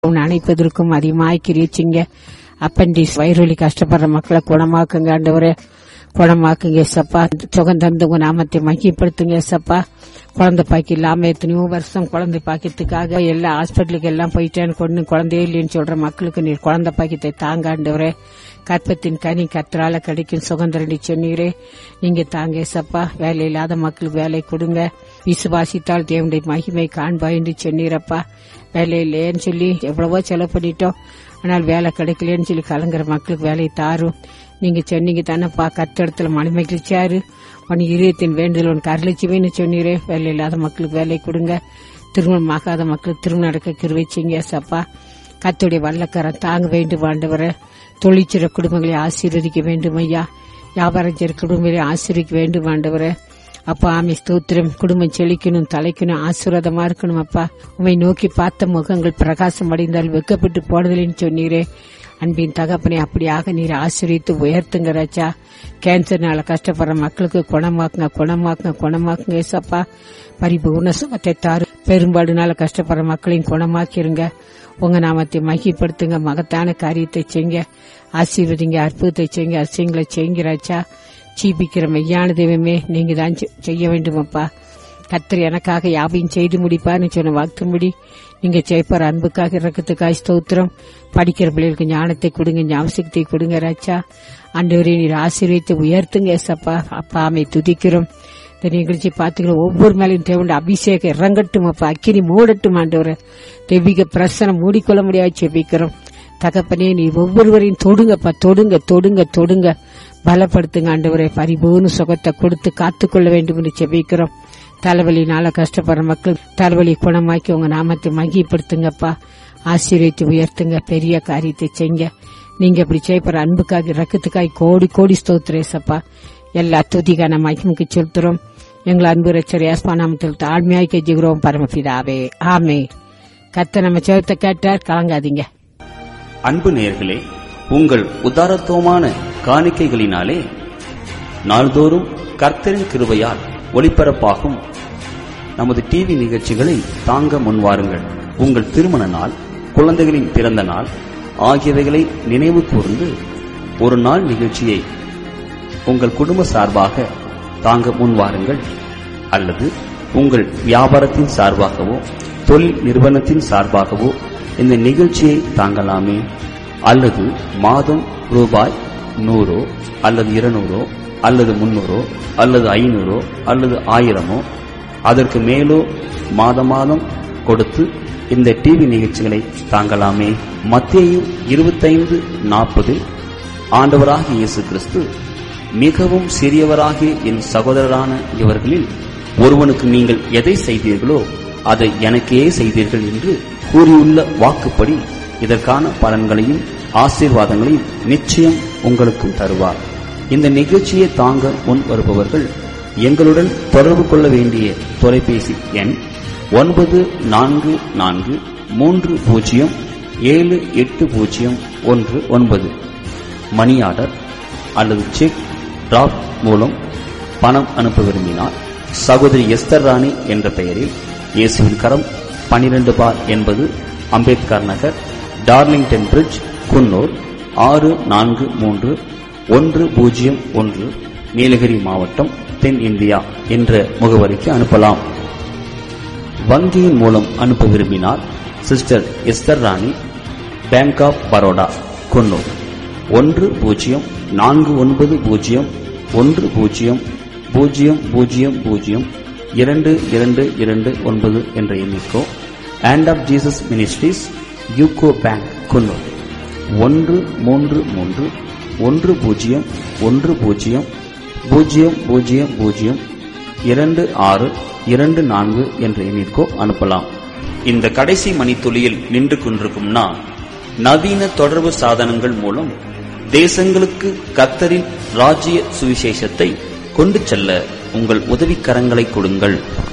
உன்னை அணைப்பதற்கும் அதிகமாய் கிரிச்சிங்க அப்பண்டிஸ் வயிறுவலி கஷ்டப்படுற மக்களை குணமாக்குங்க ஆண்டவரே குணமாக்குங்க ஏசப்பா சுகம் தந்து உங்க நாமத்தை மகிப்படுத்துங்க ஏசப்பா குழந்தை பாக்கி இல்லாம எத்தனையோ வருஷம் குழந்தை பாக்கியத்துக்காக எல்லா ஹாஸ்பிட்டலுக்கு எல்லாம் போயிட்டேன்னு கொண்டு குழந்தையே இல்லைன்னு சொல்ற மக்களுக்கு நீர் குழந்தை பாக்கியத்தை தாங்க ஆண்டவரே கற்பத்தின் கனி கற்றால கிடைக்கும் சுகந்தரடி சொன்னீரே நீங்க தாங்க ஏசப்பா வேலை இல்லாத மக்களுக்கு வேலை கொடுங்க விசுவாசித்தால் தேவனுடைய மகிமை காண்பா என்று சொன்னீரப்பா வேலை இல்லையேன்னு சொல்லி எவ்வளவோ செலவு பண்ணிட்டோம் ஆனால் வேலை கிடைக்கலன்னு சொல்லி கலங்குற மக்களுக்கு வேலையை தாரும் நீங்க சொன்னீங்க தானேப்பா கத்தடத்துல மன மகிழ்ச்சியாரு உன் இதயத்தின் வேண்டுதல் உனக்கு அருளிச்சுவேன்னு சொன்னீரே வேலை இல்லாத மக்களுக்கு வேலை கொடுங்க திருமணம் ஆகாத மக்களுக்கு திருமணம் நடக்க கிருவிச்சிங்க சப்பா கத்துடைய வல்லக்கரம் தாங்க வேண்டும் ஆண்டவரை தொழிற்சிற குடும்பங்களை ஆசீர்வதிக்க வேண்டும் ஐயா வியாபாரம் செய்கிற குடும்பங்களை ஆசீர்வதிக்க வேண்டும் ஆண்டவரை அப்பா ஆமை ஸ்தோத்திரம் குடும்பம் செழிக்கணும் தலைக்கணும் ஆசீர்வாதமா இருக்கணும் அப்பா உண்மை நோக்கி பார்த்த முகங்கள் பிரகாசம் அடைந்தால் வெக்கப்பட்டு போனதில்லைன்னு சொன்னீரே அன்பின் தகப்பனை அப்படியாக நீர் ஆசிரியத்து உயர்த்துங்க ராஜா கேன்சர்னால கஷ்டப்படுற மக்களுக்கு குணமாக்குங்க குணமாக்குங்க குணமாக்குங்க ஏசப்பா பரிபூர்ண சுகத்தை தாரு பெரும்பாடுனால கஷ்டப்படுற மக்களையும் குணமாக்கிருங்க உங்க நாமத்தை மகிப்படுத்துங்க மகத்தான காரியத்தை செய்ங்க ஆசீர்வதிங்க அற்புதத்தை செய்ங்க அசியங்களை செய்யுங்க ராஜா ஜீபிக்கிற மெய்யான தெய்வமே நீங்க தான் செ- செய்ய வேண்டுமப்பா கத்தர் எனக்காக யாவையும் செய்து முடிப்பான்னு சொன்ன வாக்கும்படி நீங்க ஜெயிப்பார் அன்புக்காக இறக்கத்துக்காய் ஸ்தோத்திரம் படிக்கிற பிள்ளைகளுக்கு ஞானத்தை கொடுங்க ஞாபகத்தை கொடுங்க ராச்சா ஆண்டவரே நீர் ஆசீர்வதித்து உயர்த்துங்க ஏசப்பா அப்பா அமை துதிக்கிறோம் இந்த நிகழ்ச்சி பார்த்துக்கிற ஒவ்வொரு மேலையும் தேவண்ட அபிஷேகம் இறங்கட்டும் அப்பா அக்கினி மூடட்டும் ஆண்டவரை தெய்வீக பிரசனம் மூடிக்கொள்ள முடியாது ஜெபிக்கிறோம் தகப்பனே நீ ஒவ்வொருவரையும் தொடுங்கப்பா தொடுங்க தொடுங்க தொடுங்க பலப்படுத்துங்க ஆண்டவரை பரிபூர்ண சுகத்தை கொடுத்து காத்துக்கொள்ள வேண்டும் என்று செபிக்கிறோம் தலைவலினால கஷ்டப்படுற மக்கள் தலைவலி குணமாக்கி உங்க நாமத்தை மகிப்படுத்துங்கப்பா ஆசீர்வதித்து உயர்த்துங்க பெரிய காரியத்தை செய்ங்க நீங்க இப்படி செய்யப்படுற அன்புக்காக ரக்கத்துக்காய் கோடி கோடி ஸ்தோத்திரேசப்பா எல்லா துதிகான மகிமுக்கு செலுத்துறோம் எங்கள் அன்பு ரச்சர் யாஸ்பா நாமத்தில் தாழ்மையாய் கெஞ்சுகிறோம் பரமபிதாவே ஆமே கத்த நம்ம செவத்தை கேட்டார் கலங்காதீங்க அன்பு நேயர்களே உங்கள் உதாரத்துவமான காணிக்கைகளினாலே நாள்தோறும் கர்த்தரின் கிருபையால் ஒளிபரப்பாகும் நமது டிவி நிகழ்ச்சிகளை தாங்க முன்வாருங்கள் உங்கள் திருமண நாள் குழந்தைகளின் பிறந்த நாள் ஆகியவைகளை நினைவு கூர்ந்து ஒரு நாள் நிகழ்ச்சியை உங்கள் குடும்ப சார்பாக தாங்க முன்வாருங்கள் அல்லது உங்கள் வியாபாரத்தின் சார்பாகவோ தொழில் நிறுவனத்தின் சார்பாகவோ இந்த நிகழ்ச்சியை தாங்கலாமே அல்லது மாதம் ரூபாய் நூறோ அல்லது இருநூறோ அல்லது முன்னூறோ அல்லது ஐநூறோ அல்லது ஆயிரமோ அதற்கு மேலோ மாத மாதம் கொடுத்து இந்த டிவி நிகழ்ச்சிகளை தாங்கலாமே மத்தேயு இருபத்தைந்து நாற்பதில் ஆண்டவராகிய இயேசு கிறிஸ்து மிகவும் சிறியவராகிய என் சகோதரரான இவர்களில் ஒருவனுக்கு நீங்கள் எதை செய்தீர்களோ அதை எனக்கே செய்தீர்கள் என்று கூறியுள்ள வாக்குப்படி இதற்கான பலன்களையும் ஆசீர்வாதங்களையும் நிச்சயம் உங்களுக்கும் தருவார் இந்த நிகழ்ச்சியை தாங்க முன் வருபவர்கள் எங்களுடன் தொடர்பு கொள்ள வேண்டிய தொலைபேசி எண் ஒன்பது நான்கு நான்கு மூன்று பூஜ்ஜியம் ஏழு எட்டு பூஜ்ஜியம் ஒன்று ஒன்பது மணி ஆர்டர் அல்லது செக் டிராப் மூலம் பணம் அனுப்ப விரும்பினால் சகோதரி எஸ்தர் ராணி என்ற பெயரில் இயேசுவின் கரம் 12 பார் என்பது அம்பேத்கர் நகர் டார்லிங்டன் பிரிட்ஜ் குன்னூர் ஆறு நான்கு மூன்று ஒன்று பூஜ்ஜியம் ஒன்று நீலகிரி மாவட்டம் தென் இந்தியா என்ற முகவரிக்கு அனுப்பலாம் வங்கியின் மூலம் அனுப்ப விரும்பினால் sister Esther Rani bank of Baroda Coonoor ஒன்று பூஜ்ஜியம் நான்கு ஒன்பது பூஜ்ஜியம் ஒன்று பூஜ்ஜியம் பூஜ்ஜியம் பூஜ்ஜியம் பூஜ்ஜியம் இரண்டு இரண்டு இரண்டு ஒன்பது என்ற எண்ணிக்கோ and of Jesus ministries UCO bank Coonoor ஒன்று மூன்று மூன்று ஒன்று பூஜ்ஜியம் ஒன்று பூஜ்ஜியம் பூஜ்ஜியம் பூஜ்ஜியம் பூஜ்ஜியம் இரண்டு ஆறு இரண்டு நான்கு என்ற எண்ணிற்கோ அனுப்பலாம் இந்த கடைசி மணித்துளியில் நின்று கொண்டிருக்கும் நான் நவீன தொடர்பு சாதனங்கள் மூலம் தேசங்களுக்கு கத்தரின் ராஜ்ய சுவிசேஷத்தை கொண்டு செல்ல உங்கள் உதவிக்கரங்களை கொடுங்கள்